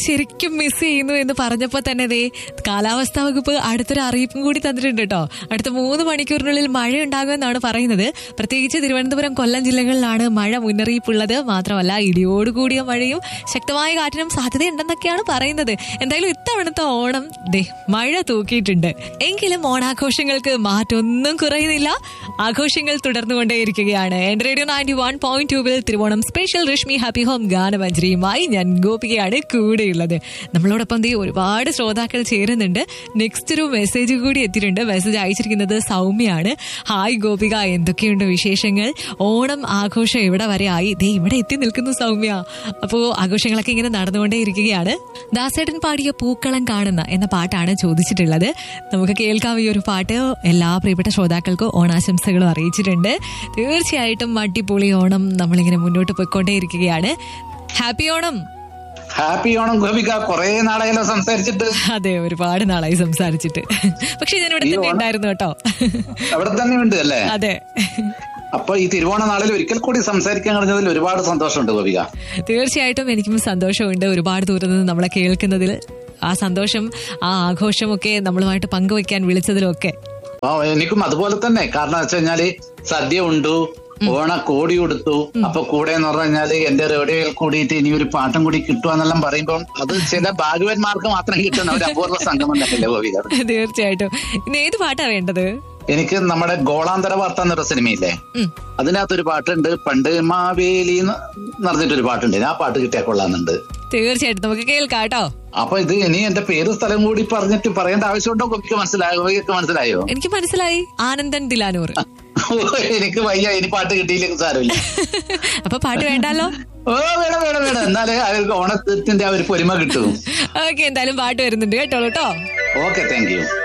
ശരിക്കും മിസ് ചെയ്യുന്നു എന്ന് പറഞ്ഞപ്പോ തന്നെ ദേ കാലാവസ്ഥാ വകുപ്പ് അടുത്തൊരു അറിയിപ്പും കൂടി തന്നിട്ടുണ്ട് കേട്ടോ അടുത്ത മൂന്ന് മണിക്കൂറിനുള്ളിൽ മഴ ഉണ്ടാകുമെന്നാണ് പറയുന്നത് പ്രത്യേകിച്ച് തിരുവനന്തപുരം കൊല്ലം ജില്ലകളിലാണ് മഴ മുന്നറിയിപ്പുള്ളത് മാത്രമല്ല ഇടിയോടുകൂടിയ മഴയും ശക്തമായ കാറ്റിനും സാധ്യതയുണ്ടെന്നൊക്കെയാണ് പറയുന്നത് എന്തായാലും ഇത്തവണത്തെ ഓണം ദേ മഴ തൂക്കിയിട്ടുണ്ട് എങ്കിലും ഓണാഘോഷങ്ങൾക്ക് മാറ്റൊന്നും കുറയുന്നില്ല ആഘോഷങ്ങൾ തുടർന്നുകൊണ്ടേയിരിക്കുകയാണ് എന്റെ റേഡിയോ നയൻറ്റി വൺ പോയിന്റ് ടൂവിൽ Thiruvonam special Rashmi happy home ഗാനമഞ്ജരിയുമായി ഞാൻ ഗോപികയാണ് കൂടെയുള്ളത് നമ്മളോടൊപ്പം ദേ ഒരുപാട് ശ്രോതാക്കൾ ചേരുന്നുണ്ട് നെക്സ്റ്റ് ഒരു മെസ്സേജ് കൂടി എത്തിയിട്ടുണ്ട് മെസ്സേജ് അയച്ചിരിക്കുന്നത് സൗമ്യയാണ് ഹായ് ഗോപിക എന്തൊക്കെയുണ്ട് വിശേഷങ്ങൾ ഓണം ആഘോഷം എവിടെ വരെ ആയി ദേ ഇവിടെ എത്തി നിൽക്കുന്നു സൗമ്യ അപ്പോ ആഘോഷങ്ങളൊക്കെ ഇങ്ങനെ നടന്നുകൊണ്ടേ ഇരിക്കുകയാണ് ദാസേട്ടൻ പാടിയ പൂക്കളം കാണുന്ന എന്ന പാട്ടാണ് ചോദിച്ചിട്ടുള്ളത് നമുക്ക് കേൾക്കാം ഈ ഒരു പാട്ട് എല്ലാ പ്രിയപ്പെട്ട ശ്രോതാക്കൾക്കും ഓണാശംസകളും അറിയിച്ചിട്ടുണ്ട് തീർച്ചയായിട്ടും അടിപൊളി ഓണം നമ്മളിങ്ങനെ മുന്നോട്ട് പോയിക്കൊണ്ടേയിരിക്കുകയാണ് ഹാപ്പി ഓണം ഹാപ്പി ഓണം ഗോപിക കുറെ നാളായല്ലോ സംസാരിച്ചിട്ട് അതെ ഒരുപാട് നാളായി സംസാരിച്ചിട്ട് പക്ഷെ ഞാൻ ഇവിടെ ഈ തന്നെ ഓണം- ഉണ്ടായിരുന്നു കേട്ടോ അവിടെ തന്നെ ഉണ്ട് അല്ലേ അതെ അപ്പൊ ഈ തിരുവോണ നാളിൽ ഒരിക്കൽ കൂടി സംസാരിക്കാൻ കഴിഞ്ഞതിൽ ഒരുപാട് സന്തോഷമുണ്ട് ഗോപിക തീർച്ചയായിട്ടും എനിക്കും സന്തോഷമുണ്ട് ഒരുപാട് ദൂരത്ത് നിന്ന് നമ്മളെ കേൾക്കുന്നതിൽ ആ സന്തോഷം ആ ആഘോഷമൊക്കെ നമ്മളുമായിട്ട് പങ്കുവെക്കാൻ വിളിച്ചതിലൊക്കെ ആ എനിക്കും അതുപോലെ തന്നെ കാരണം വെച്ച് കഴിഞ്ഞാല് സദ്യ ഉണ്ടു ഓണ കോടി കൊടുത്തു അപ്പൊ കൂടെ എന്ന് പറഞ്ഞു കഴിഞ്ഞാല് എന്റെ റേഡിയോയിൽ കൂടിയിട്ട് ഇനി ഒരു പാട്ടും കൂടി കിട്ടുക പറയുമ്പോൾ അത് ചില ഭാഗ്യവന്മാർക്ക് മാത്രം കിട്ടുന്ന ഒരു അപൂർവ സംഗമം തന്നെയല്ലേ ഗോപിക തീർച്ചയായിട്ടും ഇനി ഏത് പാട്ടാ വേണ്ടത് എനിക്ക് നമ്മുടെ ഗോളാന്തര വാർത്ത എന്നൊരു സിനിമയില്ലേ ഉം. അതിനകത്തൊരു പാട്ടുണ്ട് പണ്ട് മാവേലി എന്ന് പറഞ്ഞിട്ടൊരു പാട്ടുണ്ട് ആ പാട്ട് കിട്ടിയാൽ കൊള്ളാന്നുണ്ട് തീർച്ചയായിട്ടും നമുക്ക് കേൾക്കാം കേട്ടോ അപ്പൊ ഇത് ഇനി എന്റെ പേര് സ്ഥലം കൂടി പറഞ്ഞിട്ട് പറയേണ്ട ആവശ്യമുണ്ടോ ഗോപിക്ക് മനസ്സിലായോ ഗോപിക്ക് മനസ്സിലായോ എനിക്ക് മനസ്സിലായി ആനന്ദൻ ദിലാനൂർ എനിക്ക് വയ്യ ഇനി പാട്ട് കിട്ടിയില്ലെങ്കിൽ സാരമില്ല അപ്പൊ പാട്ട് വേണ്ടാലോ ഓ വേണം വേണം വേണം എന്നാലേ അവർക്ക് ഓണത്തിന്റെ ആ ഒരു പൊലിമ കിട്ടും ഓക്കെ എന്തായാലും പാട്ട് വരുന്നുണ്ട് കേട്ടോ കേട്ടോ ഓക്കെ താങ്ക് യു